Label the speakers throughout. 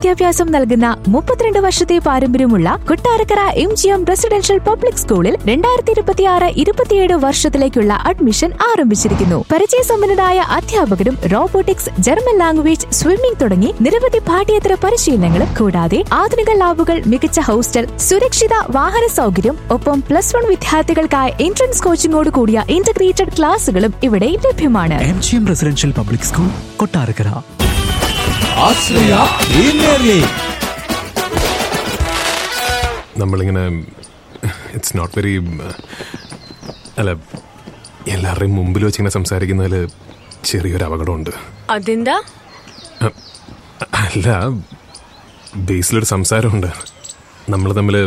Speaker 1: വിദ്യാഭ്യാസം നൽകുന്ന മുപ്പത്തിരണ്ട് വർഷത്തെ പാരമ്പര്യമുള്ള Kottarakkara M G M residential public സ്കൂളിൽ രണ്ടായിരത്തി ഇരുപത്തിയാറ് ഇരുപത്തിയേഴ് വർഷത്തിലേക്കുള്ള അഡ്മിഷൻ ആരംഭിച്ചിരിക്കുന്നു പരിചയസമ്പന്നരായ അധ്യാപകരും റോബോട്ടിക്സ് ജർമ്മൻ ലാംഗ്വേജ് സ്വിമ്മിംഗ് തുടങ്ങി നിരവധി പാഠ്യേതര പരിശീലനങ്ങളും കൂടാതെ ആധുനിക ലാബുകൾ മികച്ച ഹോസ്റ്റൽ സുരക്ഷിത വാഹന സൗകര്യം ഒപ്പം പ്ലസ് വൺ വിദ്യാർത്ഥികൾക്കായി എൻട്രൻസ് കോച്ചിംഗോട് കൂടിയ ഇന്റഗ്രേറ്റഡ് ക്ലാസുകളും ഇവിടെ ലഭ്യമാണ്
Speaker 2: M G M residential public school Kottarakkara
Speaker 3: Ashraya premier league
Speaker 4: നമ്മളിങ്ങനെ ഇറ്റ്സ് നോട്ട് വെരി അല്ല എല്ലാവരുടെയും മുമ്പിൽ വെച്ചിങ്ങനെ സംസാരിക്കുന്നതിൽ ചെറിയൊരു അപകടമുണ്ട്
Speaker 5: അതെന്താ
Speaker 4: അല്ല ബേസിലൊരു സംസാരമുണ്ട് നമ്മൾ തമ്മിൽ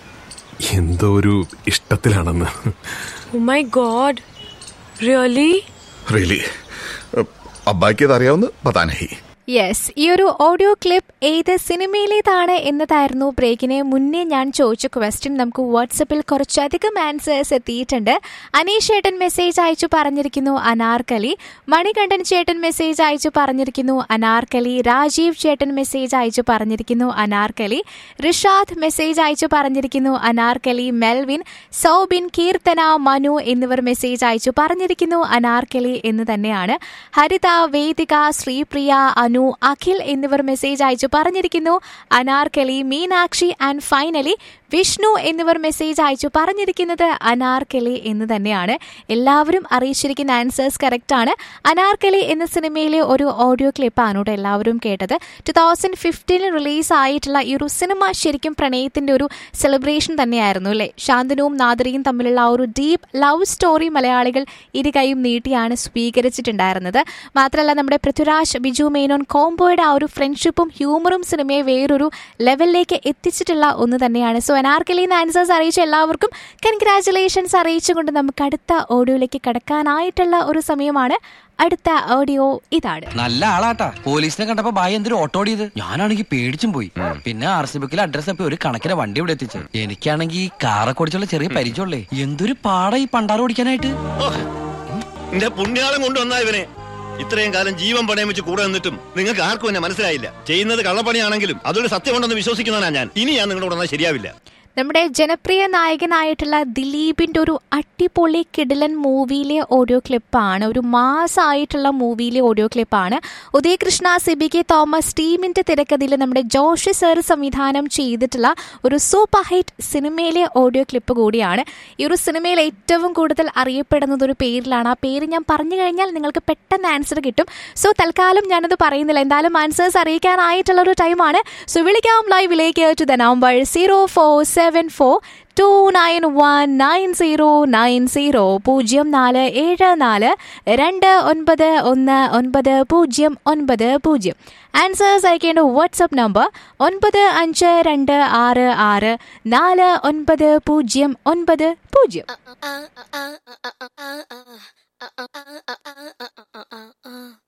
Speaker 4: എന്തോ ഒരു ഇഷ്ടത്തിലാണെന്ന്
Speaker 5: മൈ ഗോഡ് റിയലി
Speaker 6: റിയലി അബ്ബായ്ക്ക് ഇത് അറിയാവുന്ന പതാനഹി
Speaker 7: യെസ് ഈ ഒരു ഓഡിയോ ക്ലിപ്പ് ഏത് സിനിമയിലേതാണ് എന്നതായിരുന്നു ബ്രേക്കിന് മുന്നേ ഞാൻ ചോദിച്ച ക്വസ്റ്റ്യൻ നമുക്ക് വാട്സപ്പിൽ കുറച്ചധികം ആൻസേഴ്സ് എത്തിയിട്ടുണ്ട് അനീഷ് ചേട്ടൻ മെസ്സേജ് അയച്ചു പറഞ്ഞിരിക്കുന്നു അനാർക്കലി മണികണ്ഠൻ ചേട്ടൻ മെസ്സേജ് അയച്ചു പറഞ്ഞിരിക്കുന്നു അനാർക്കലി രാജീവ് ചേട്ടൻ മെസ്സേജ് അയച്ചു പറഞ്ഞിരിക്കുന്നു അനാർക്കലി റിഷാദ് മെസ്സേജ് അയച്ചു പറഞ്ഞിരിക്കുന്നു അനാർക്കലി മെൽവിൻ സൗബിൻ കീർത്തന മനു എന്നിവർ മെസ്സേജ് അയച്ചു പറഞ്ഞിരിക്കുന്നു അനാർക്കലി എന്ന് തന്നെയാണ് ഹരിത വേദിക ശ്രീപ്രിയ അനു അഖിൽ എന്നിവർ മെസ്സേജ് അയച്ചു പറഞ്ഞിരിക്കുന്നു അനാർക്കലി മീനാക്ഷി ആൻഡ് ഫൈനലി വിഷ്ണു എന്നിവർ മെസ്സേജ് അയച്ചു പറഞ്ഞിരിക്കുന്നത് അനാർക്കലി എന്ന് തന്നെയാണ് എല്ലാവരും അറിയിച്ചിരിക്കുന്ന ആൻസേഴ്സ് കറക്റ്റ് ആണ് അനാർക്കലി എന്ന സിനിമയിലെ ഒരു ഓഡിയോ ക്ലിപ്പാണ് കേട്ടോ എല്ലാവരും കേട്ടത് ടു തൗസൻഡ് ഫിഫ്റ്റീനിൽ റിലീസ് ആയിട്ടുള്ള ഈ ഒരു സിനിമ ശരിക്കും പ്രണയത്തിന്റെ ഒരു സെലിബ്രേഷൻ തന്നെയായിരുന്നു അല്ലേ ശാന്തനുവും നാദരിയും തമ്മിലുള്ള ആ ഒരു ഡീപ്പ് ലവ് സ്റ്റോറി മലയാളികൾ ഇരു കൈയും നീട്ടിയാണ് സ്വീകരിച്ചിട്ടുണ്ടായിരുന്നത് മാത്രമല്ല നമ്മുടെ പൃഥ്വിരാജ് ബിജു മേനോൻ കോംബോയുടെ ആ ഒരു ഫ്രണ്ട്ഷിപ്പും ഹ്യൂമറും സിനിമയെ വേറൊരു ലെവലിലേക്ക് എത്തിച്ചിട്ടുള്ള ഒന്ന് തന്നെയാണ് സോ അനാർക്കലിന്ന് ആൻസേഴ്സ് അറിയിച്ച എല്ലാവർക്കും കൺഗ്രാറ്റുലേഷൻസ് അറിയിച്ചുകൊണ്ട് നമുക്ക് അടുത്ത ഓഡിയോയിലേക്ക് കടക്കാനായിട്ടുള്ള ഒരു സമയമാണ് അടുത്ത ഓഡിയോ ഇതാണ്
Speaker 8: നല്ല ആളാട്ടാ പോലീസിനെ കണ്ടപ്പോ ബായി എന്തൊരു ഓട്ടോ ഓടിയത് ഞാനാണെങ്കിൽ പേടിച്ചും പോയി പിന്നെ ആർ സി ബുക്കിൽ അഡ്രസ് അപ്പൊ ഒരു കണക്കിന് വണ്ടി ഇവിടെ എത്തിച്ചു എനിക്കാണെങ്കിൽ കാറൊക്കെ ഓടിച്ചുള്ള ചെറിയ പരിചയമുള്ളേ എന്തൊരു പാടാ ഈ പണ്ടാറ് ഓടിക്കാനായിട്ട്
Speaker 9: എന്റെ പുണ്യാളം കൊണ്ടുവന്നാ ഇവനെ ഇത്രയും കാലം ജീവൻ പണയം വെച്ച് കൂടെ നിന്നിട്ടും നിങ്ങൾക്ക് ആർക്കും എന്നെ മനസ്സിലായില്ല ചെയ്യുന്നത് കള്ളപ്പണിയാണെങ്കിലും അതൊരു സത്യമുണ്ടെന്ന് വിശ്വസിക്കുന്നവനാ ഞാൻ ഇനി ഞാൻ നിങ്ങളോട് വന്നാൽ ശരിയാവില്ല
Speaker 7: നമ്മുടെ ജനപ്രിയ നായകനായിട്ടുള്ള ദിലീപിന്റെ ഒരു അടിപൊളി കിടിലൻ മൂവിയിലെ ഓഡിയോ ക്ലിപ്പാണ് ഒരു മാസമായിട്ടുള്ള മൂവിയിലെ ഓഡിയോ ക്ലിപ്പാണ് ഉദയകൃഷ്ണ സിബി കെ തോമസ് ടീമിന്റെ തിരക്കഥയിൽ നമ്മുടെ ജോഷി സർ സംവിധാനം ചെയ്തിട്ടുള്ള ഒരു സൂപ്പർ ഹിറ്റ് സിനിമയിലെ ഓഡിയോ ക്ലിപ്പ് കൂടിയാണ് ഈ ഒരു സിനിമയിൽ ഏറ്റവും കൂടുതൽ അറിയപ്പെടുന്നത് ഒരു പേരിലാണ് ആ പേര് ഞാൻ പറഞ്ഞു കഴിഞ്ഞാൽ നിങ്ങൾക്ക് പെട്ടെന്ന് ആൻസർ കിട്ടും സോ തൽക്കാലം ഞാനത് പറയുന്നില്ല എന്തായാലും ആൻസേഴ്സ് അറിയിക്കാനായിട്ടുള്ള ഒരു ടൈമാണ് സോ വിളിക്കാം ലൈവിലേക്ക് to the number zero four seven four two nine one nine zero nine zero പൂജ്യം നാല് ഏഴ് നാല് രണ്ട് ഒൻപത് ഒന്ന് ഒൻപത് പൂജ്യം ഒൻപത് പൂജ്യം ആൻസേഴ്സ് അയക്കേണ്ട വാട്സപ്പ് നമ്പർ ഒൻപത് അഞ്ച് രണ്ട് ആറ് ആറ് നാല് ഒൻപത് പൂജ്യം ഒൻപത് പൂജ്യം
Speaker 10: uh, uh, uh, uh, uh, uh, uh, uh, uh, uh, uh, uh, uh, uh.